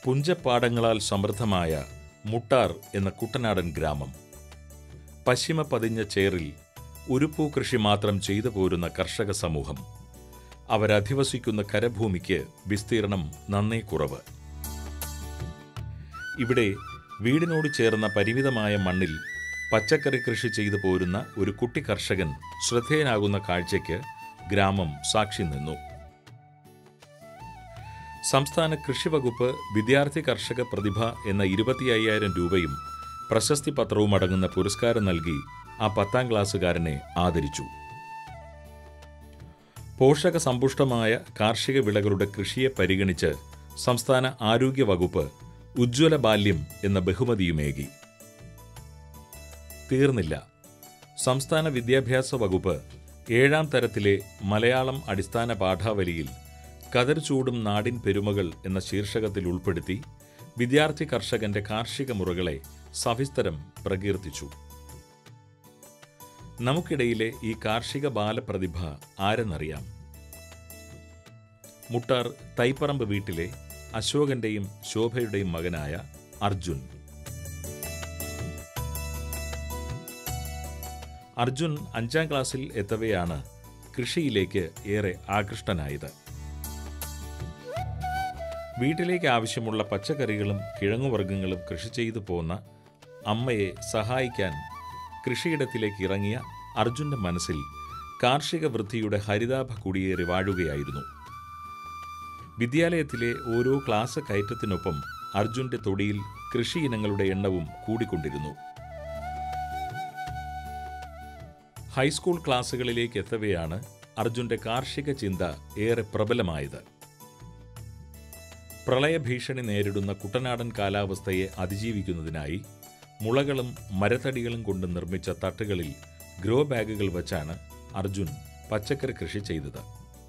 പുഞ്ചപ്പാടങ്ങളാൽ സമൃദ്ധമായ മുട്ടാർ എന്ന കുട്ടനാടൻ ഗ്രാമം പശ്ചിമ പതിഞ്ഞ ചേറിൽ ഉരുപ്പൂ കൃഷി മാത്രം ചെയ്തു പോരുന്ന കർഷക സമൂഹം അവരധിവസിക്കുന്ന കരഭൂമിക്ക് വിസ്തീർണം നന്നേ കുറവ് ഇവിടെ വീടിനോട് ചേർന്ന പരിമിതമായ മണ്ണിൽ പച്ചക്കറി കൃഷി ചെയ്തു പോരുന്ന ഒരു കുട്ടി കർഷകൻ ശ്രദ്ധേയനാകുന്ന കാഴ്ചയ്ക്ക് ഗ്രാമം സാക്ഷി നിന്നു സംസ്ഥാന കൃഷി വകുപ്പ് വിദ്യാർത്ഥി കർഷക പ്രതിഭ എന്ന ഇരുപത്തി അയ്യായിരം രൂപയും പ്രശസ്തി പത്രവും അടങ്ങുന്ന പുരസ്കാരം നൽകി ആ പത്താം ക്ലാസ്സുകാരനെ ആദരിച്ചു പോഷക സമ്പുഷ്ടമായ കാർഷിക വിളകളുടെ കൃഷിയെ പരിഗണിച്ച് സംസ്ഥാന ആരോഗ്യ വകുപ്പ് ഉജ്ജ്വല ബാല്യം എന്ന ബഹുമതിയുമേകി തീർന്നില്ല സംസ്ഥാന വിദ്യാഭ്യാസ വകുപ്പ് ഏഴാം തരത്തിലെ മലയാളം അടിസ്ഥാന പാഠാവലിയിൽ കതിർ ചൂടും നാടിൻ പെരുമകൾ എന്ന ശീർഷകത്തിൽ ഉൾപ്പെടുത്തി വിദ്യാർത്ഥി കർഷകന്റെ കാർഷിക മുറകളെ സവിസ്തരം പ്രകീർത്തിച്ചു നമുക്കിടയിലെ ഈ കാർഷിക ബാലപ്രതിഭ ആരെന്നറിയാം മുട്ടാർ തൈപ്പറമ്പ് വീട്ടിലെ അശോകന്റെയും ശോഭയുടെയും മകനായ അർജുൻ അർജുൻ അഞ്ചാം ക്ലാസ്സിൽ എത്തവെയാണ് കൃഷിയിലേക്ക് ഏറെ ആകൃഷ്ടനായത് വീട്ടിലേക്ക് ആവശ്യമുള്ള പച്ചക്കറികളും കിഴങ്ങുവർഗ്ഗങ്ങളും കൃഷി ചെയ്തു പോന്ന അമ്മയെ സഹായിക്കാൻ കൃഷിയിടത്തിലേക്ക് ഇറങ്ങിയ അർജുന്റെ മനസ്സിൽ കാർഷിക വൃത്തിയുടെ ഹരിതാഭ കുടിയേറി വാഴുകയായിരുന്നു വിദ്യാലയത്തിലെ ഓരോ ക്ലാസ് കയറ്റത്തിനൊപ്പം അർജുന്റെ തൊടിയിൽ കൃഷി ഇനങ്ങളുടെ എണ്ണവും കൂടിക്കൊണ്ടിരുന്നു ഹൈസ്കൂൾ ക്ലാസ്സുകളിലേക്ക് എത്തവെയാണ് അർജുന്റെ കാർഷിക ചിന്ത ഏറെ പ്രബലമായത് പ്രളയഭീഷണി നേരിടുന്ന കുട്ടനാടൻ കാലാവസ്ഥയെ അതിജീവിക്കുന്നതിനായി മുളകളും മരത്തടികളും കൊണ്ട് നിർമ്മിച്ച തട്ടുകളിൽ ഗ്രോ ബാഗുകൾ വച്ചാണ് അർജുൻ പച്ചക്കറി കൃഷി ചെയ്തത്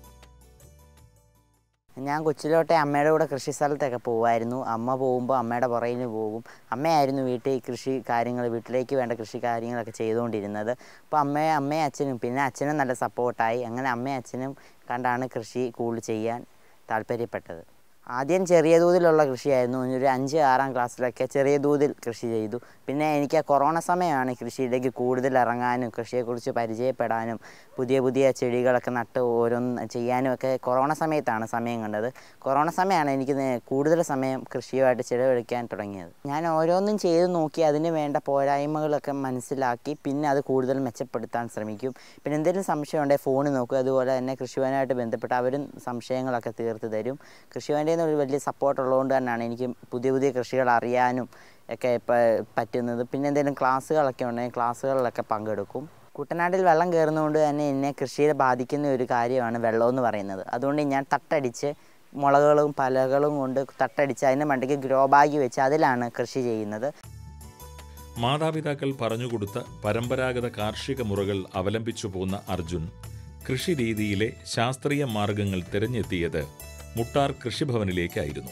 ഞാൻ കൊച്ചിലോട്ടെ അമ്മയുടെ കൂടെ കൃഷി സ്ഥലത്തൊക്കെ പോകുമായിരുന്നു അമ്മ പോകുമ്പോൾ അമ്മയുടെ പുറകിന് പോകും അമ്മയായിരുന്നു വീട്ടിൽ കൃഷി കാര്യങ്ങൾ വീട്ടിലേക്ക് വേണ്ട കൃഷി കാര്യങ്ങളൊക്കെ ചെയ്തുകൊണ്ടിരുന്നത് അപ്പോൾ അമ്മയും അമ്മയും അച്ഛനും പിന്നെ അച്ഛനും നല്ല സപ്പോർട്ടായി അങ്ങനെ അമ്മയും അച്ഛനും കണ്ടാണ് കൃഷി കൂടുതൽ ചെയ്യാൻ താല്പര്യപ്പെട്ടത് ആദ്യം ചെറിയ തോതിലുള്ള കൃഷിയായിരുന്നു ഒരു അഞ്ച് ആറാം ക്ലാസ്സിലൊക്കെ ചെറിയ തോതിൽ കൃഷി ചെയ്തു പിന്നെ എനിക്ക് ആ കൊറോണ സമയമാണ് കൃഷിയിലേക്ക് കൂടുതൽ ഇറങ്ങാനും കൃഷിയെക്കുറിച്ച് പരിചയപ്പെടാനും പുതിയ പുതിയ ചെടികളൊക്കെ നട്ട് ഓരോന്ന് ചെയ്യാനും ഒക്കെ കൊറോണ സമയത്താണ് സമയം കണ്ടത് കൊറോണ സമയമാണ് എനിക്ക് നേ- കൂടുതൽ സമയം കൃഷിയുമായിട്ട് ചിലവഴിക്കാൻ തുടങ്ങിയത് ഞാൻ ഓരോന്നും ചെയ്ത് നോക്കി അതിന് വേണ്ട പോരായ്മകളൊക്കെ മനസ്സിലാക്കി പിന്നെ അത് കൂടുതൽ മെച്ചപ്പെടുത്താൻ ശ്രമിക്കും പിന്നെ എന്തെങ്കിലും സംശയം ഉണ്ടെങ്കിൽ ഫോണിൽ നോക്കും അതുപോലെ തന്നെ കൃഷിഭവനായിട്ട് ബന്ധപ്പെട്ട് അവരും സംശയങ്ങളൊക്കെ തീർത്ത് തരും കൃഷിഭവൻ്റെ ഒരു വലിയ സപ്പോർട്ട് ഉള്ളതുകൊണ്ട് തന്നെയാണ് എനിക്ക് പുതിയ പുതിയ കൃഷികൾ അറിയാനും ഒക്കെ പ- പറ്റുന്നത് പിന്നെ എന്തെങ്കിലും ക്ലാസ്സുകളൊക്കെ ഉണ്ടെങ്കിൽ ക്ലാസ്സുകളിലൊക്കെ പങ്കെടുക്കും കുട്ടനാട്ടിൽ വെള്ളം കയറുന്നതുകൊണ്ട് തന്നെ എന്നെ കൃഷിയെ ബാധിക്കുന്ന ഒരു കാര്യമാണ് വെള്ളം എന്ന് പറയുന്നത് അതുകൊണ്ട് ഞാൻ തട്ടടിച്ച് മുളകുകളും പലകളും കൊണ്ട് തട്ടടിച്ച് അതിൻ്റെ മണ്ടയ്ക്ക് ഗ്രോ ബാഗ് വെച്ച് അതിലാണ് കൃഷി ചെയ്യുന്നത് മാതാപിതാക്കൾ പറഞ്ഞുകൊടുത്ത പരമ്പരാഗത കാർഷിക മുറകൾ അവലംബിച്ചു പോന്ന അർജുൻ കൃഷി രീതിയിലെ ശാസ്ത്രീയ മാർഗങ്ങൾ തിരഞ്ഞെത്തിയത് മുട്ടാർ കൃഷിഭവനിലേക്കായിരുന്നു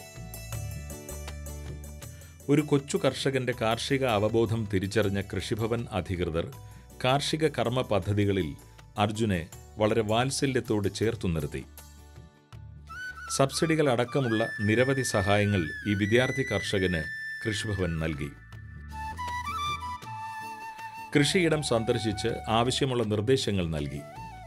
ഒരു കൊച്ചു കർഷകന്റെ കാർഷിക അവബോധം തിരിച്ചറിഞ്ഞ കൃഷിഭവൻ അധികൃതർ കാർഷിക കർമ്മ പദ്ധതികളിൽ അർജുനെ വളരെ വാത്സല്യത്തോട് ചേർത്തു നിർത്തി സബ്സിഡികൾ അടക്കമുള്ള നിരവധി സഹായങ്ങൾ ഈ വിദ്യാർത്ഥി കർഷകന് കൃഷിഭവൻ നൽകി കൃഷിയിടം സന്ദർശിച്ച് ആവശ്യമുള്ള നിർദ്ദേശങ്ങൾ നൽകി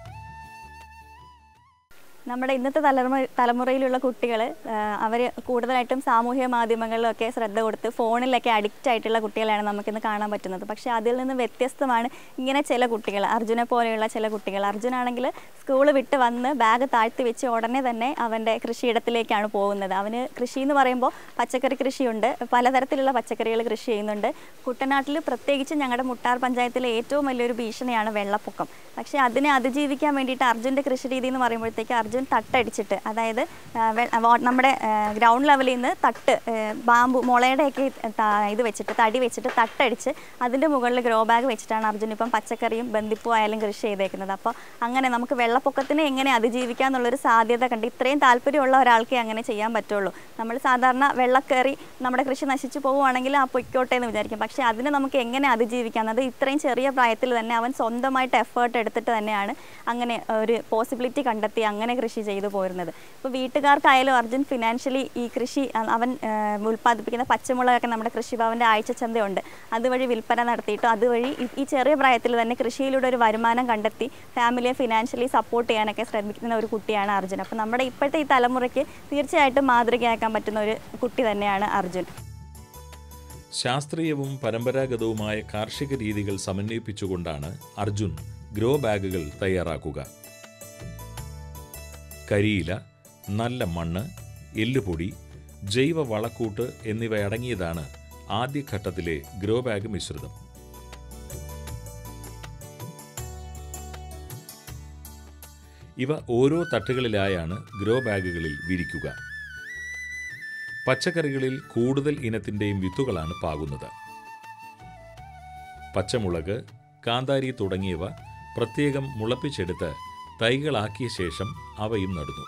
നമ്മുടെ ഇന്നത്തെ തലമുറ തലമുറയിലുള്ള കുട്ടികൾ അവർ കൂടുതലായിട്ടും സാമൂഹ്യ മാധ്യമങ്ങളിലൊക്കെ ശ്രദ്ധ കൊടുത്ത് ഫോണിലൊക്കെ അഡിക്റ്റ് ആയിട്ടുള്ള കുട്ടികളെയാണ് നമുക്കിന്ന് കാണാൻ പറ്റുന്നത് പക്ഷേ അതിൽ നിന്ന് വ്യത്യസ്തമാണ് ഇങ്ങനെ ചില കുട്ടികൾ അർജുനെ പോലെയുള്ള ചില കുട്ടികൾ അർജുനാണെങ്കിൽ സ്കൂൾ വിട്ട് വന്ന് ബാഗ് താഴ്ത്തി വെച്ച് ഉടനെ തന്നെ അവൻ്റെ കൃഷിയിടത്തിലേക്കാണ് പോകുന്നത് അവന് കൃഷി എന്ന് പറയുമ്പോൾ പച്ചക്കറി കൃഷിയുണ്ട് പലതരത്തിലുള്ള പച്ചക്കറികൾ കൃഷി ചെയ്യുന്നുണ്ട് കുട്ടനാട്ടിൽ പ്രത്യേകിച്ച് ഞങ്ങളുടെ മുട്ടാർ പഞ്ചായത്തിലെ ഏറ്റവും വലിയൊരു ഭീഷണിയാണ് വെള്ളപ്പൊക്കം പക്ഷേ അതിനെ അതിജീവിക്കാൻ വേണ്ടിയിട്ട് അർജുൻ്റെ കൃഷി രീതി എന്ന് പറയുമ്പോഴത്തേക്ക് അർജുൻ തട്ടടിച്ചിട്ട് അതായത് ആ, വെ- വാ- നമ്മുടെ ഗ്രൗണ്ട് ലെവലിൽ നിന്ന് തട്ട് ആ, ബാമ്പു മുളയുടെയൊക്കെ ത- ഇത് വെച്ചിട്ട് തടി വെച്ചിട്ട് തട്ടടിച്ച് അതിൻ്റെ മുകളിൽ ഗ്രോ ബാഗ് വെച്ചിട്ടാണ് അർജുൻ ഇപ്പം പച്ചക്കറിയും ബന്ദിപ്പൂ ആയാലും കൃഷി ചെയ്തേക്കുന്നത് അപ്പോൾ അങ്ങനെ നമുക്ക് വെള്ളപ്പൊക്കത്തിനെ എങ്ങനെ അതിജീവിക്കാം എന്നുള്ളൊരു സാധ്യത കണ്ട് ഇത്രയും താല്പര്യമുള്ള ഒരാൾക്കേ അങ്ങനെ ചെയ്യാൻ പറ്റുള്ളൂ നമ്മൾ സാധാരണ വെള്ളക്കയറി നമ്മുടെ കൃഷി നശിച്ചു പോവുകയാണെങ്കിൽ ആ പൊയ്ക്കോട്ടെ എന്ന് വിചാരിക്കും പക്ഷേ അതിനെ നമുക്ക് എങ്ങനെ അതിജീവിക്കാം അത് ഇത്രയും ചെറിയ പ്രായത്തിൽ തന്നെ അവൻ സ്വന്തമായിട്ട് എഫേർട്ട് എടുത്തിട്ട് തന്നെയാണ് അങ്ങനെ ഒരു പോസിബിലിറ്റി കണ്ടെത്തി അങ്ങനെ കൃഷി കൃഷി ചെയ്തു പോരുന്നത് ഇപ്പോൾ വീട്ടുകാർക്കായാലും അർജുൻ ഫിനാൻഷ്യലി ഈ കൃഷി അ- അവൻ ആ, ഉൽപ്പാദിപ്പിക്കുന്ന പച്ചമുളകൊക്കെ നമ്മുടെ കൃഷിഭവൻ്റെ ആഴ്ചച്ചന്തയുണ്ട് അതുവഴി വിൽപ്പന നടത്തിയിട്ടും അതുവഴി ഈ- ഈ ചെറിയ പ്രായത്തിൽ തന്നെ കൃഷിയിലൂടെ ഒരു വരുമാനം കണ്ടെത്തി ഫാമിലിയെ ഫിനാൻഷ്യലി സപ്പോർട്ട് ചെയ്യാനൊക്കെ ശ്രമിക്കുന്ന ഒരു കുട്ടിയാണ് അർജുൻ അപ്പോൾ നമ്മുടെ ഇപ്പോഴത്തെ ഈ തലമുറയ്ക്ക് തീർച്ചയായിട്ടും മാതൃകയാക്കാൻ പറ്റുന്ന ഒരു കുട്ടി തന്നെയാണ് അർജുൻ ശാസ്ത്രീയവും പരമ്പരാഗതവുമായ കാർഷിക രീതികൾ സമന്വയിപ്പിച്ചുകൊണ്ടാണ് അർജുൻ ഗ്രോ ബാഗുകൾ തയ്യാറാക്കുക കരിയില നല്ല മണ്ണ് എല്ലുപൊടി ജൈവ വളക്കൂട്ട് എന്നിവ അടങ്ങിയതാണ് ആദ്യഘട്ടത്തിലെ ഗ്രോ ബാഗ് മിശ്രിതം ഇവ ഓരോ തട്ടുകളിലായാണ് ഗ്രോ ബാഗുകളിൽ വിരിക്കുക പച്ചക്കറികളിൽ കൂടുതൽ ഇനത്തിൻ്റെയും വിത്തുകളാണ് പാകുന്നത് പച്ചമുളക് കാന്താരി തുടങ്ങിയവ പ്രത്യേകം മുളപ്പിച്ചെടുത്ത് തൈകളാക്കിയ ശേഷം അവയും നടുന്നു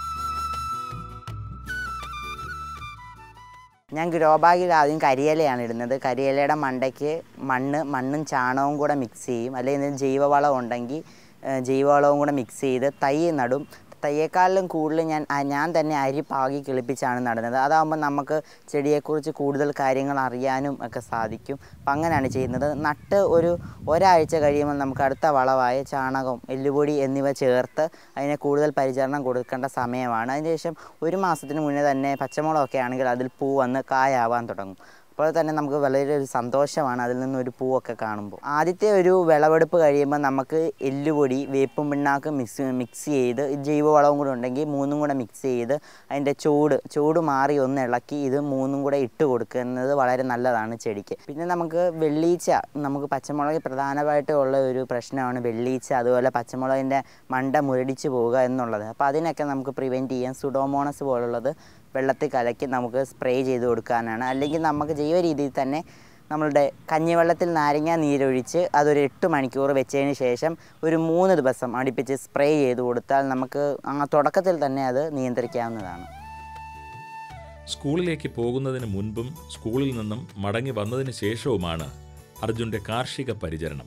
ഞാൻ ഗ്രോ ബാഗിൽ ആദ്യം കരിയിലയാണ് ഇടുന്നത് കരിയിലയുടെ മണ്ടയ്ക്ക് മണ്ണ് മണ്ണും ചാണകവും കൂടെ മിക്സ് ചെയ്യും അല്ലെങ്കിൽ എന്തെങ്കിലും ജൈവവളം ഉണ്ടെങ്കിൽ ഏഹ്, ജൈവവളവും കൂടെ മിക്സ് ചെയ്ത് തൈ നടും തയ്യേക്കാളിലും കൂടുതൽ ഞാൻ ആ- ഞാൻ തന്നെ അരി പാകി കിളിപ്പിച്ചാണ് നടുന്നത് അതാകുമ്പോൾ നമുക്ക് ചെടിയെക്കുറിച്ച് കൂടുതൽ കാര്യങ്ങൾ അറിയാനും ഒക്കെ സാധിക്കും അപ്പം അങ്ങനെയാണ് ചെയ്യുന്നത് നട്ട് ഒരു ഒരാഴ്ച കഴിയുമ്പോൾ നമുക്ക് അടുത്ത വളമായ ചാണകം എല്ലുപൊടി എന്നിവ ചേർത്ത് അതിനെ കൂടുതൽ പരിചരണം കൊടുക്കേണ്ട സമയമാണ് അതിനുശേഷം ഒരു മാസത്തിന് മുന്നേ തന്നെ പച്ചമുളകൊക്കെ ആണെങ്കിൽ അതിൽ പൂ വന്ന് കായാവാൻ തുടങ്ങും അപ്പോൾ തന്നെ നമുക്ക് വളരെ ഒരു സന്തോഷമാണ് അതിൽ നിന്ന് ഒരു പൂവൊക്കെ കാണുമ്പോൾ ആദ്യത്തെ ഒരു വിളവെടുപ്പ് കഴിയുമ്പോൾ നമുക്ക് എല്ലുപൊടി വേപ്പും പിണ്ണാക്ക് മിക്സ് മിക്സ് ചെയ്ത് ജൈവവളവും കൂടെ ഉണ്ടെങ്കിൽ മൂന്നും കൂടെ മിക്സ് ചെയ്ത് അതിൻ്റെ ചൂട് ചൂട് മാറി ഒന്ന് ഇളക്കി ഇത് മൂന്നും കൂടെ ഇട്ട് കൊടുക്കുന്നത് വളരെ നല്ലതാണ് ചെടിക്ക് പിന്നെ നമുക്ക് വെള്ളീച്ച നമുക്ക് പച്ചമുളക് പ്രധാനമായിട്ട് ഉള്ള ഒരു പ്രശ്നമാണ് വെള്ളീച്ച അതുപോലെ പച്ചമുളകിൻ്റെ മണ്ട മുരടിച്ച് പോവുക എന്നുള്ളത് അപ്പോൾ അതിനൊക്കെ നമുക്ക് പ്രിവെൻറ്റ് ചെയ്യാൻ സുഡോമോണസ് പോലുള്ളത് വെള്ളത്തിൽ കലക്കി നമുക്ക് സ്പ്രേ ചെയ്ത് കൊടുക്കാനാണ് അല്ലെങ്കിൽ നമുക്ക് ജൈവ രീതിയിൽ തന്നെ നമ്മളുടെ കഞ്ഞിവെള്ളത്തിൽ നാരങ്ങ നീരൊഴിച്ച് അതൊരു എട്ട് മണിക്കൂർ വെച്ചതിന് ശേഷം ഒരു മൂന്ന് ദിവസം അടുപ്പിച്ച് സ്പ്രേ ചെയ്ത് കൊടുത്താൽ നമുക്ക് ആ തുടക്കത്തിൽ തന്നെ അത് നിയന്ത്രിക്കാവുന്നതാണ് സ്കൂളിലേക്ക് പോകുന്നതിന് മുൻപും സ്കൂളിൽ നിന്നും മടങ്ങി വന്നതിന് ശേഷവുമാണ് അർജുന്റെ കാർഷിക പരിചരണം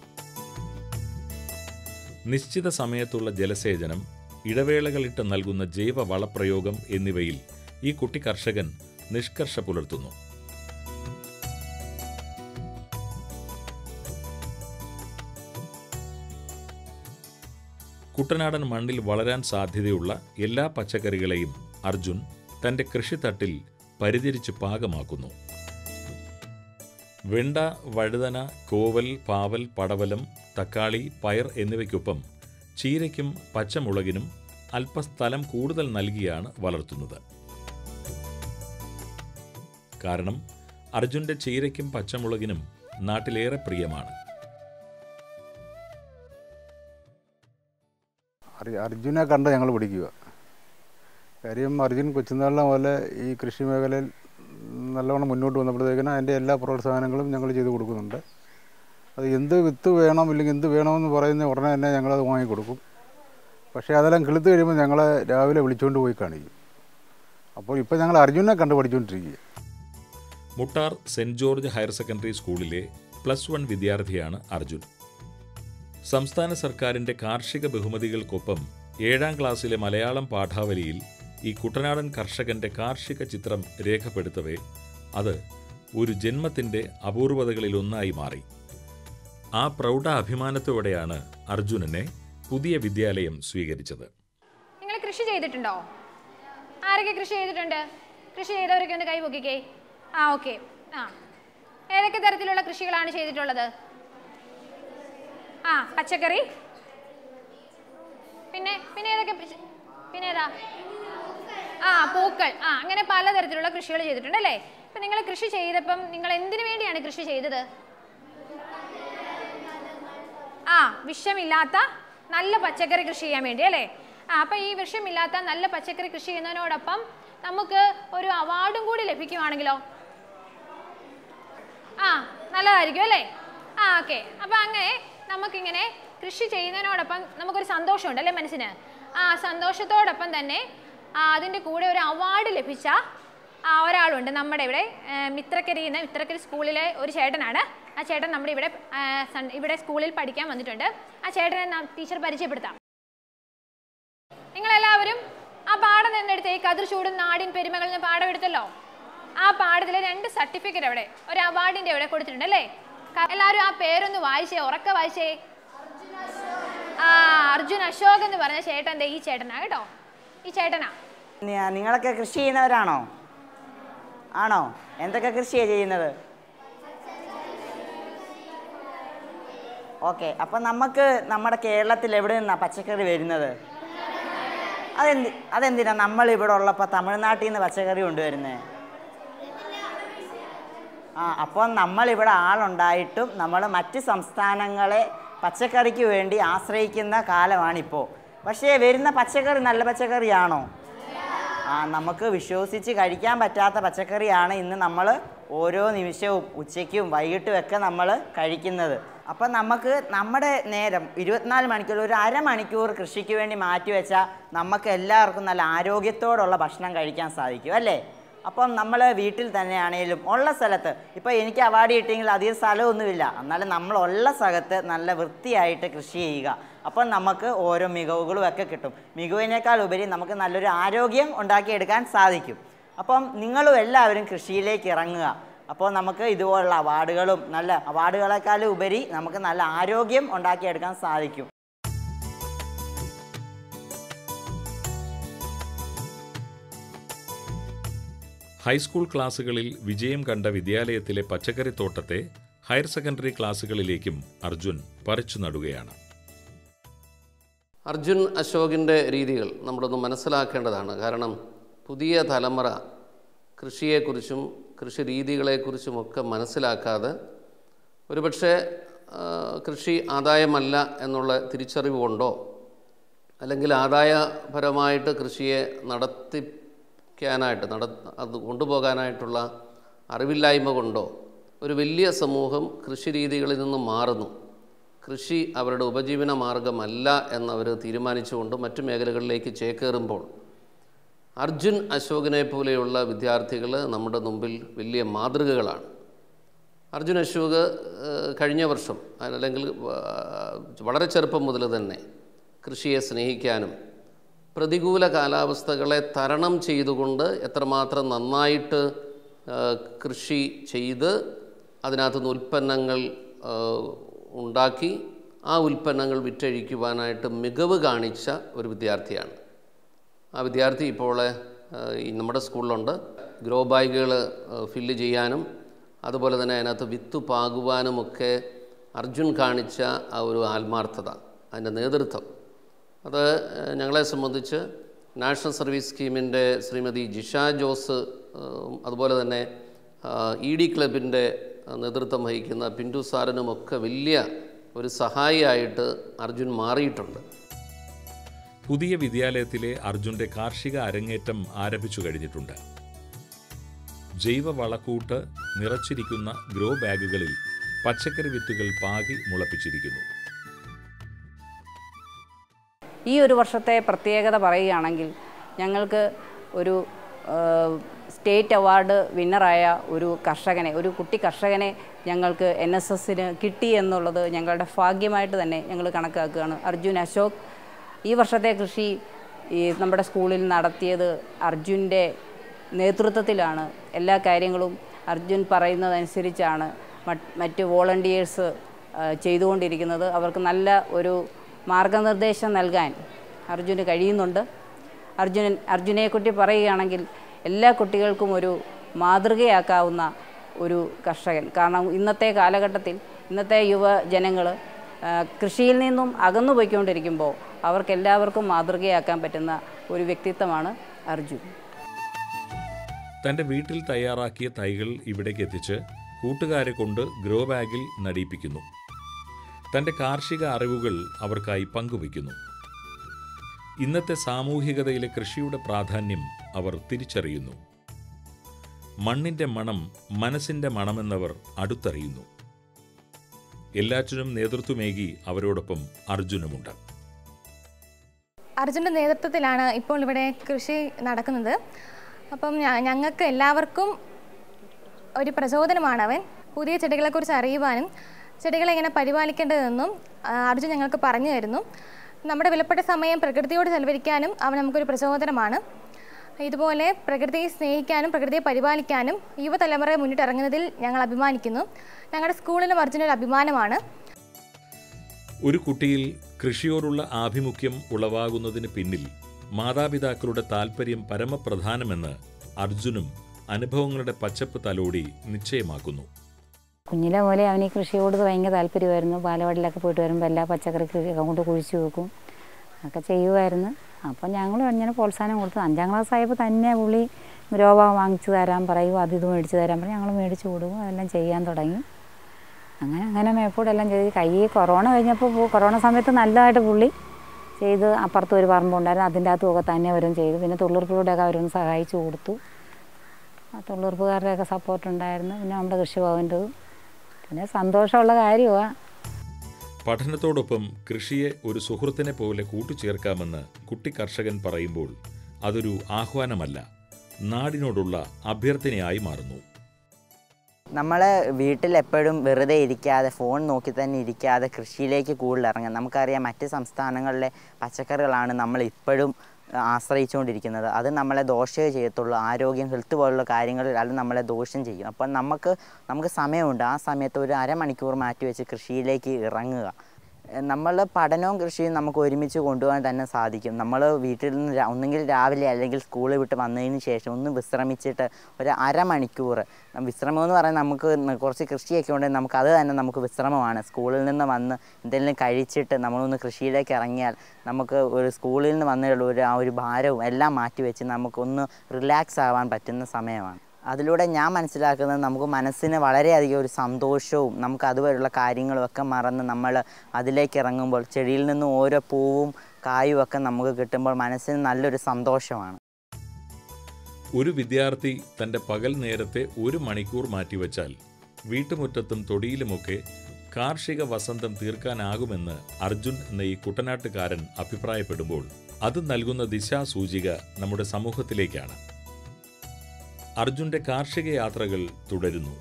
നിശ്ചിത സമയത്തുള്ള ജലസേചനം ഇടവേളകളിട്ട് നൽകുന്ന ജൈവ വളപ്രയോഗം എന്നിവയിൽ ഈ കുട്ടി കർഷകൻ നിഷ്കർഷ പുലർത്തുന്നു കുട്ടനാടൻ മണ്ണിൽ വളരാൻ സാധ്യതയുള്ള എല്ലാ പച്ചക്കറികളെയും അർജുൻ തന്റെ കൃഷിത്തട്ടിൽ പരിചരിച്ച് പാകമാക്കുന്നു വെണ്ട വഴുതന കോവൽ പാവൽ പടവലം തക്കാളി പയർ എന്നിവയ്ക്കൊപ്പം ചീരയ്ക്കും പച്ചമുളകിനും അല്പസ്ഥലം കൂടുതൽ നൽകിയാണ് വളർത്തുന്നത് കാരണം അർജുന്റെ ചീരയ്ക്കും പച്ചമുളകിനും നാട്ടിലേറെ പ്രിയമാണ് അർജു- അർജുനെ കണ്ട് ഞങ്ങൾ പിടിക്കുക കാര്യം അർജുൻ കൊച്ചുനാളിലെ പോലെ ഈ കൃഷി മേഖലയിൽ നല്ലവണ്ണം മുന്നോട്ട് വന്നപ്പോഴത്തേക്കിനും അതിൻ്റെ എല്ലാ പ്രോത്സാഹനങ്ങളും ഞങ്ങൾ ചെയ്ത് കൊടുക്കുന്നുണ്ട് അത് എന്ത് വിത്ത് വേണം ഇല്ലെങ്കിൽ എന്ത് വേണമെന്ന് പറയുന്ന ഉടനെ തന്നെ ഞങ്ങളത് വാങ്ങിക്കൊടുക്കും പക്ഷേ അതെല്ലാം കിളുത്ത് കഴിയുമ്പോൾ ഞങ്ങളെ രാവിലെ വിളിച്ചുകൊണ്ട് പോയി കാണിക്കും അപ്പോൾ ഇപ്പോൾ ഞങ്ങൾ അർജുനെ കണ്ട് പഠിച്ചുകൊണ്ടിരിക്കുക Muttar saint George higher secondary സ്കൂളിലെ പ്ലസ് വൺ വിദ്യാർത്ഥിയാണ് അർജുൻ സംസ്ഥാന സർക്കാരിന്റെ കാർഷിക ബഹുമതികൾക്കൊപ്പം ഏഴാം ക്ലാസ്സിലെ മലയാളം പാഠാവലിയിൽ ഈ കുട്ടനാടൻ കർഷകന്റെ കാർഷിക ചിത്രം രേഖപ്പെടുത്തവേ അത് ഒരു ജന്മത്തിന്റെ അപൂർവതകളിലൊന്നായി മാറി ആ പ്രൗഢ അഭിമാനത്തോടെയാണ് അർജുനനെ പുതിയ വിദ്യാലയം സ്വീകരിച്ചത് നിങ്ങൾ കൃഷി ചെയ്തിട്ടുണ്ടോ ആരൊക്കെ കൃഷി ചെയ്തിട്ടുണ്ട് കൃഷി ചെയ്തവരൊക്കെ ഒന്ന് കൈ പൊക്കിക്കേ ആ ഓക്കെ ആ ഏതൊക്കെ തരത്തിലുള്ള കൃഷികളാണ് ചെയ്തിട്ടുള്ളത് ആ പച്ചക്കറി പിന്നെ പിന്നെ ഏതൊക്കെ പി- പിന്നെ ഏതാ ആ പൂക്കൾ ആ അങ്ങനെ പലതരത്തിലുള്ള കൃഷികൾ ചെയ്തിട്ടുണ്ട് അല്ലേ ഇപ്പം നിങ്ങൾ കൃഷി ചെയ്തപ്പം നിങ്ങൾ എന്തിനു വേണ്ടിയാണ് കൃഷി ചെയ്തത് ആ വിഷമില്ലാത്ത നല്ല പച്ചക്കറി കൃഷി ചെയ്യാൻ വേണ്ടി അല്ലേ ആ അപ്പം ഈ വിഷമില്ലാത്ത നല്ല പച്ചക്കറി കൃഷി ചെയ്യുന്നതിനോടൊപ്പം നമുക്ക് ഒരു അവാർഡും കൂടി ലഭിക്കുവാണെങ്കിലോ ആ നല്ലതായിരിക്കും അല്ലേ ആ ഓക്കെ അപ്പം അങ്ങനെ നമുക്കിങ്ങനെ കൃഷി ചെയ്യുന്നതിനോടൊപ്പം നമുക്കൊരു സന്തോഷമുണ്ട് അല്ലേ മനസ്സിന് ആ സന്തോഷത്തോടൊപ്പം തന്നെ ആ, അതിൻ്റെ കൂടെ ഒരു അവാർഡ് ലഭിച്ച ആ, ഒരാളുണ്ട് നമ്മുടെ ഇവിടെ ഏ, മിത്രക്കരി എന്ന മിത്രക്കരി സ്കൂളിലെ ഒരു ചേട്ടനാണ് ആ ചേട്ടൻ നമ്മുടെ ഇവിടെ ആ, സൺ- ഇവിടെ സ്കൂളിൽ പഠിക്കാൻ വന്നിട്ടുണ്ട് ആ ചേട്ടനെ നാം ടീച്ചർ പരിചയപ്പെടുത്താം നിങ്ങളെല്ലാവരും ആ പാഠം നിന്നെടുത്ത് ഈ കതിർ ചൂടും നാടിൻ പെരുമകളിൽ നിന്ന് പാഠം എടുത്തല്ലോ ആ പാഠത്തിലെ രണ്ട് സർട്ടിഫിക്കറ്റ് അവിടെ ഒരു അവാർഡിന്റെ അവിടെ കൊടുത്തിട്ടുണ്ട് അല്ലേ ക- എല്ലാവരും ആ പേരൊന്ന് വായിച്ചേ ഉറക്കെ വായിച്ചേ ആ അർജുൻ അശോക് എന്ന് പറഞ്ഞ ചേട്ടൻ ദേ ഈ ചേട്ടനാ കേട്ടോ ഈ ചേട്ടനാ നി- നിങ്ങളൊക്കെ കൃഷി ചെയ്യുന്നവരാണോ ആണോ എന്തൊക്കെ കൃഷിയാണ് ചെയ്യുന്നത് ഓക്കെ അപ്പം നമുക്ക് നമ്മുടെ കേരളത്തിൽ എവിടെ നിന്നാണ് പച്ചക്കറി വരുന്നത് അതെന്ത് അതെന്തിനാ നമ്മൾ ഇവിടെ ഉള്ളപ്പോൾ തമിഴ്നാട്ടിൽ നിന്ന് പച്ചക്കറി കൊണ്ടുവരുന്നത് ആ അപ്പം നമ്മളിവിടെ ആളുണ്ടായിട്ടും നമ്മൾ മറ്റ് സംസ്ഥാനങ്ങളെ പച്ചക്കറിക്ക് വേണ്ടി ആശ്രയിക്കുന്ന കാലമാണിപ്പോൾ പക്ഷേ വരുന്ന പച്ചക്കറി നല്ല പച്ചക്കറിയാണോ ആ നമുക്ക് വിശ്വസിച്ച് കഴിക്കാൻ പറ്റാത്ത പച്ചക്കറിയാണ് ഇന്ന് നമ്മൾ ഓരോ നിമിഷവും ഉച്ചയ്ക്കും വൈകിട്ടും ഒക്കെ നമ്മൾ കഴിക്കുന്നത് അപ്പം നമുക്ക് നമ്മുടെ നേരം ഇരുപത്തിനാല് മണിക്കൂർ ഒരു അരമണിക്കൂർ കൃഷിക്ക് വേണ്ടി മാറ്റിവെച്ചാൽ നമുക്ക് എല്ലാവർക്കും നല്ല ആരോഗ്യത്തോടുള്ള ഭക്ഷണം കഴിക്കാൻ സാധിക്കും അല്ലേ അപ്പം നമ്മൾ വീട്ടിൽ തന്നെയാണേലും ഉള്ള സ്ഥലത്ത് ഇപ്പോൾ എനിക്ക് അവാർഡ് കിട്ടിയെങ്കിൽ അധികം സ്ഥലമൊന്നുമില്ല എന്നാലും നമ്മൾ ഉള്ള സ്ഥലത്ത് നല്ല വൃത്തിയായിട്ട് കൃഷി ചെയ്യുക അപ്പം നമുക്ക് ഓരോ മികവുകളും ഒക്കെ കിട്ടും മികവിനേക്കാൾ ഉപരി നമുക്ക് നല്ലൊരു ആരോഗ്യം ഉണ്ടാക്കിയെടുക്കാൻ സാധിക്കും അപ്പം നിങ്ങളും എല്ലാവരും കൃഷിയിലേക്ക് ഇറങ്ങുക അപ്പോൾ നമുക്ക് ഇതുപോലുള്ള അവാർഡുകളും നല്ല അവാർഡുകളെക്കാളും ഉപരി നമുക്ക് നല്ല ആരോഗ്യം ഉണ്ടാക്കിയെടുക്കാൻ സാധിക്കും ഹൈസ്കൂൾ ക്ലാസുകളിൽ വിജയം കണ്ട വിദ്യാലയത്തിലെ പച്ചക്കറിത്തോട്ടത്തെ ഹയർ സെക്കൻഡറി ക്ലാസുകളിലേക്കും അർജുൻ പറിച്ചു നടുകയാണ് അർജുൻ അശോകിൻ്റെ രീതികൾ നമ്മളൊന്ന് മനസ്സിലാക്കേണ്ടതാണ് കാരണം പുതിയ തലമുറ കൃഷിയെക്കുറിച്ചും കൃഷി രീതികളെക്കുറിച്ചുമൊക്കെ മനസ്സിലാക്കാതെ ഒരുപക്ഷെ ആ, കൃഷി ആദായമല്ല എന്നുള്ള തിരിച്ചറിവ് കൊണ്ടോ അല്ലെങ്കിൽ ആദായപരമായിട്ട് കൃഷിയെ നടത്തിക്കാനായിട്ട് നട അത് കൊണ്ടുപോകാനായിട്ടുള്ള അറിവില്ലായ്മ കൊണ്ടോ ഒരു വലിയ സമൂഹം കൃഷി രീതികളിൽ നിന്നും മാറുന്നു കൃഷി അവരുടെ ഉപജീവന മാർഗമല്ല എന്നവർ തീരുമാനിച്ചുകൊണ്ട് മറ്റു മേഖലകളിലേക്ക് ചേക്കേറുമ്പോൾ അർജുൻ അശോകിനെ പോലെയുള്ള വിദ്യാർത്ഥികൾ നമ്മുടെ മുമ്പിൽ വലിയ മാതൃകകളാണ് അർജുൻ അശോക് ഏഹ്, കഴിഞ്ഞ വർഷം അല്ലെങ്കിൽ ആ, വളരെ ചെറുപ്പം മുതൽ തന്നെ കൃഷിയെ സ്നേഹിക്കാനും പ്രതികൂല കാലാവസ്ഥകളെ തരണം ചെയ്തുകൊണ്ട് എത്രമാത്രം നന്നായിട്ട് ആ, കൃഷി ചെയ്ത് അതിനകത്തുനിന്ന് ഉൽപ്പന്നങ്ങൾ ആ, ഉണ്ടാക്കി ആ ഉൽപ്പന്നങ്ങൾ വിറ്റഴിക്കുവാനായിട്ട് മികവ് കാണിച്ച ഒരു വിദ്യാർത്ഥിയാണ് ആ വിദ്യാർത്ഥി ഇപ്പോൾ ആ, ഈ നമ്മുടെ സ്കൂളിലുണ്ട് ഗ്രോ ബാഗുകൾ ഫില്ല് ചെയ്യാനും അതുപോലെ തന്നെ അതിനകത്ത് വിത്ത് പാകുവാനുമൊക്കെ അർജുൻ കാണിച്ച ആ ഒരു ആത്മാർത്ഥത അതിൻ്റെ നേതൃത്വം അത് ഏഹ്, ഞങ്ങളെ സംബന്ധിച്ച് നാഷണൽ സർവീസ് സ്കീമിൻ്റെ ശ്രീമതി ജിഷ ജോസ് ഏഹ്, അതുപോലെ തന്നെ ഇ ഡി ക്ലബിൻ്റെ നേതൃത്വം വഹിക്കുന്ന പിന്റു സാറിനുമൊക്കെ വലിയ ഒരു സഹായിയായിട്ട് അർജുൻ മാറിയിട്ടുണ്ട് പുതിയ വിദ്യാലയത്തിലെ അർജുന്റെ കാർഷിക അരങ്ങേറ്റം ആരംഭിച്ചു കഴിഞ്ഞിട്ടുണ്ട് ജൈവ വളക്കൂട്ട് നിറച്ചിരിക്കുന്ന ഗ്രോ ബാഗുകളിൽ പച്ചക്കറി വിത്തുകൾ പാകി മുളപ്പിച്ചിരിക്കുന്നു ഈ ഒരു വർഷത്തെ പ്രത്യേകത പറയുകയാണെങ്കിൽ ഞങ്ങൾക്ക് ഒരു ആ, സ്റ്റേറ്റ് അവാർഡ് വിന്നറായ ഒരു കർഷകനെ ഒരു കുട്ടി കർഷകനെ ഞങ്ങൾക്ക് എൻ എസ് എസിന് കിട്ടി എന്നുള്ളത് ഞങ്ങളുടെ ഭാഗ്യമായിട്ട് തന്നെ ഞങ്ങൾ കണക്കാക്കുകയാണ് അർജുൻ അശോക് ഈ വർഷത്തെ കൃഷി ഈ നമ്മുടെ സ്കൂളിൽ നടത്തിയത് അർജുൻ്റെ നേതൃത്വത്തിലാണ് എല്ലാ കാര്യങ്ങളും അർജുൻ പറയുന്നതനുസരിച്ചാണ് മറ്റ് മറ്റ് വോളണ്ടിയേഴ്സ് ചെയ്തുകൊണ്ടിരിക്കുന്നത് അവർക്ക് നല്ല ഒരു മാർഗനിർദ്ദേശം നൽകാൻ അർജുന് കഴിയുന്നുണ്ട് അർജുനൻ അർജുനെക്കുട്ടി പറയുകയാണെങ്കിൽ എല്ലാ കുട്ടികൾക്കും ഒരു മാതൃകയാക്കാവുന്ന ഒരു കർഷകൻ കാരണം ഇന്നത്തെ കാലഘട്ടത്തിൽ ഇന്നത്തെ യുവജനങ്ങൾ കൃഷിയിൽ നിന്നും അകന്നു പോയിക്കൊണ്ടിരിക്കുമ്പോൾ അവർക്കെല്ലാവർക്കും മാതൃകയാക്കാൻ പറ്റുന്ന ഒരു വ്യക്തിത്വമാണ് അർജുൻ തന്റെ വീട്ടിൽ തയ്യാറാക്കിയ തൈകൾ ഇവിടേക്ക് എത്തിച്ച് കൂട്ടുകാരെ കൊണ്ട് ഗ്രോ ബാഗിൽ നടിയിപ്പിക്കുന്നു തന്റെ കാർഷിക അറിവുകൾ അവർക്കായി പങ്കുവയ്ക്കുന്നു ഇന്നത്തെ സാമൂഹികതയിലെ കൃഷിയുടെ പ്രാധാന്യം അവർ തിരിച്ചറിയുന്നു മണ്ണിന്റെ മണം മനസ്സിന്റെ മണമെന്നവർ അടുത്തറിയുന്നു എല്ലാറ്റിനും നേതൃത്വമേകി അവരോടൊപ്പം അർജുനുമുണ്ട് അർജുൻ്റെ നേതൃത്വത്തിലാണ് ഇപ്പോൾ ഇവിടെ കൃഷി നടക്കുന്നത് അപ്പം ഞ- ഞങ്ങൾക്ക് എല്ലാവർക്കും ഒരു പ്രചോദനമാണ് അവൻ പുതിയ ചെടികളെക്കുറിച്ച് അറിയുവാനും ചെടികളെ എങ്ങനെ പരിപാലിക്കേണ്ടതെന്നും ആ, അർജുൻ ഞങ്ങൾക്ക് പറഞ്ഞു തരുന്നു നമ്മുടെ വിലപ്പെട്ട സമയം പ്രകൃതിയോട് ചെലവഴിക്കാനും അവൻ നമുക്കൊരു പ്രചോദനമാണ് ഇതുപോലെ പ്രകൃതിയെ സ്നേഹിക്കാനും പ്രകൃതിയെ പരിപാലിക്കാനും യുവതലമുറയെ മുന്നിട്ടിറങ്ങുന്നതിൽ ഞങ്ങൾ അഭിമാനിക്കുന്നു ഞങ്ങളുടെ സ്കൂളിനും അർജുനൊരു അഭിമാനമാണ് ഒരു കുട്ടിയിൽ കൃഷിയോടുള്ള ആഭിമുഖ്യം ഉളവാകുന്നതിന് പിന്നിൽ മാതാപിതാക്കളുടെ താൽപ്പര്യം പരമപ്രധാനമെന്ന് അർജുനും അനുഭവങ്ങളുടെ പച്ചപ്പ് തലോടി നിശ്ചയമാക്കുന്നു കുഞ്ഞിലെ പോലെ അവന് ഈ കൃഷിയോട് ഭയങ്കര താല്പര്യമായിരുന്നു ബാലവാടിയിലൊക്കെ പോയിട്ട് വരുമ്പോൾ എല്ലാ പച്ചക്കറി കൃഷിയൊക്കെ കൊണ്ട് കുഴിച്ചു വെക്കും ഒക്കെ ചെയ്യുമായിരുന്നു അപ്പോൾ ഞങ്ങൾ ഇങ്ങനെ പ്രോത്സാഹനം കൊടുത്തു അഞ്ചാം ക്ലാസ് ആയപ്പോൾ തന്നെ പുള്ളി രോഗ വാങ്ങിച്ചു തരാൻ പറയും അത് ഇത് മേടിച്ച് തരാൻ പറയും ഞങ്ങൾ മേടിച്ച് കൊടുക്കും അതെല്ലാം ചെയ്യാൻ തുടങ്ങി അങ്ങനെ അങ്ങനെ മേപ്പോടെല്ലാം ചെയ്ത് കൈ കൊറോണ കഴിഞ്ഞപ്പോൾ പോ- കൊറോണ സമയത്ത് നല്ലതായിട്ട് പുള്ളി ചെയ്ത് അപ്പുറത്ത് ഒരു പറമ്പുണ്ടായിരുന്നു അതിൻ്റെ അകത്തുമൊക്കെ തന്നെ അവരും ചെയ്തു പിന്നെ തൊഴിലുറപ്പിലൂടെയൊക്കെ അവരൊന്ന് സഹായിച്ചു കൊടുത്തു ആ തൊഴിലുറപ്പുകാരുടെയൊക്കെ സപ്പോർട്ട് ഉണ്ടായിരുന്നു പിന്നെ നമ്മുടെ കൃഷിഭവൻ്റെതും പിന്നെ സന്തോഷമുള്ള കാര്യമാണ് പഠനത്തോടൊപ്പം കൃഷിയെ ഒരു സുഹൃത്തിനെ പോലെ കൂട്ടുചേർക്കാമെന്ന് കുട്ടി കർഷകൻ പറയുമ്പോൾ അതൊരു ആഹ്വാനമല്ല നാടിനോടുള്ള അഭ്യർത്ഥനയായി മാറുന്നു നമ്മൾ വീട്ടിൽ എപ്പോഴും വെറുതെ ഇരിക്കാതെ ഫോൺ നോക്കി തന്നെ ഇരിക്കാതെ കൃഷിയിലേക്ക് കൂടുതൽ ഇറങ്ങാം നമുക്കറിയാം മറ്റ് സംസ്ഥാനങ്ങളിലെ പച്ചക്കറികളാണ് നമ്മൾ ഇപ്പോഴും ആശ്രയിച്ചുകൊണ്ടിരിക്കുന്നത് അത് നമ്മളെ ദോഷമേ ചെയ്യത്തുള്ളൂ ആരോഗ്യം ഹെൽത്ത് പോലുള്ള കാര്യങ്ങളിൽ അത് നമ്മളെ ദോഷം ചെയ്യും അപ്പം നമുക്ക് നമുക്ക് സമയമുണ്ട് ആ സമയത്ത് ഒരു അരമണിക്കൂർ മാറ്റി വെച്ച് കൃഷിയിലേക്ക് ഇറങ്ങുക നമ്മൾ പഠനവും കൃഷിയും നമുക്ക് ഒരുമിച്ച് കൊണ്ടുപോകാൻ തന്നെ സാധിക്കും നമ്മൾ വീട്ടിൽ നിന്ന് രാ- ഒന്നുകിൽ രാവിലെ അല്ലെങ്കിൽ സ്കൂളിൽ വിട്ട് വന്നതിന് ശേഷം ഒന്ന് വിശ്രമിച്ചിട്ട് ഒരു അരമണിക്കൂർ വിശ്രമം എന്ന് പറയുന്നത് നമുക്ക് ന- കുറച്ച് കൃഷിയൊക്കെ ഉണ്ടെങ്കിൽ നമുക്ക് അത് തന്നെ നമുക്ക് വിശ്രമമാണ് സ്കൂളിൽ നിന്ന് വന്ന് എന്തെങ്കിലും കഴിച്ചിട്ട് നമ്മളൊന്ന് കൃഷിയിലേക്ക് ഇറങ്ങിയാൽ നമുക്ക് ഒരു സ്കൂളിൽ നിന്ന് വന്നുള്ള ഒരു ആ ഒരു ഭാരവും എല്ലാം മാറ്റി വെച്ച് നമുക്കൊന്ന് റിലാക്സ് ആവാൻ പറ്റുന്ന സമയമാണ് അതിലൂടെ ഞാൻ മനസ്സിലാക്കുന്നത് നമുക്ക് മനസ്സിന് വളരെയധികം ഒരു സന്തോഷവും നമുക്ക് അതുവരെയുള്ള കാര്യങ്ങളും ഒക്കെ മറന്ന് നമ്മൾ അതിലേക്ക് ഇറങ്ങുമ്പോൾ ചെടിയിൽ നിന്ന് ഓരോ പൂവും കായും ഒക്കെ നമുക്ക് കിട്ടുമ്പോൾ മനസ്സിന് നല്ലൊരു സന്തോഷമാണ് ഒരു വിദ്യാർത്ഥി തൻ്റെ പകൽ നേരത്തെ ഒരു മണിക്കൂർ മാറ്റിവെച്ചാൽ വീട്ടുമുറ്റത്തും തൊടിയിലുമൊക്കെ കാർഷിക വസന്തം തീർക്കാനാകുമെന്ന് അർജുൻ എന്ന ഈ കുട്ടനാട്ടുകാരൻ അഭിപ്രായപ്പെടുമ്പോൾ അത് നൽകുന്ന ദിശാസൂചിക നമ്മുടെ സമൂഹത്തിലേക്കാണ് അർജുന്റെ കാർഷിക യാത്രകൾ തുടരുന്നു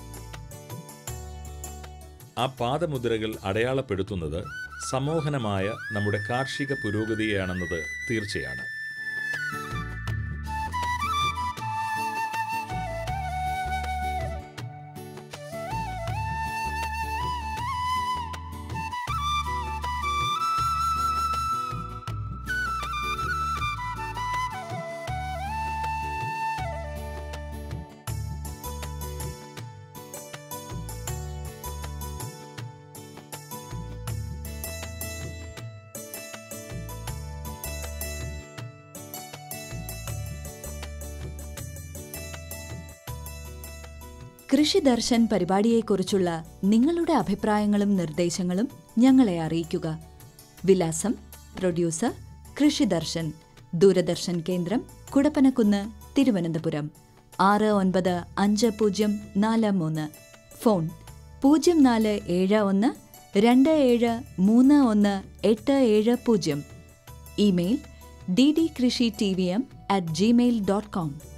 ആ പാദമുദ്രകൾ അടയാളപ്പെടുത്തുന്നത് സമോഹനമായ നമ്മുടെ കാർഷിക പുരോഗതിയാണെന്നത് തീർച്ചയാണ് കൃഷി ദർശൻ പരിപാടിയെക്കുറിച്ചുള്ള നിങ്ങളുടെ അഭിപ്രായങ്ങളും നിർദ്ദേശങ്ങളും ഞങ്ങളെ അറിയിക്കുക വിലാസം പ്രൊഡ്യൂസർ കൃഷി ദർശൻ ദൂരദർശൻ കേന്ദ്രം കുടപ്പനക്കുന്ന് തിരുവനന്തപുരം ആറ് ഒൻപത് അഞ്ച് പൂജ്യം നാല് മൂന്ന് ഫോൺ പൂജ്യം നാല് ഏഴ് ഒന്ന് രണ്ട് ഏഴ് മൂന്ന് ഒന്ന് എട്ട് ഏഴ് പൂജ്യം ഇമെയിൽ ഡി ഡി കൃഷി T V M at Gmail dot com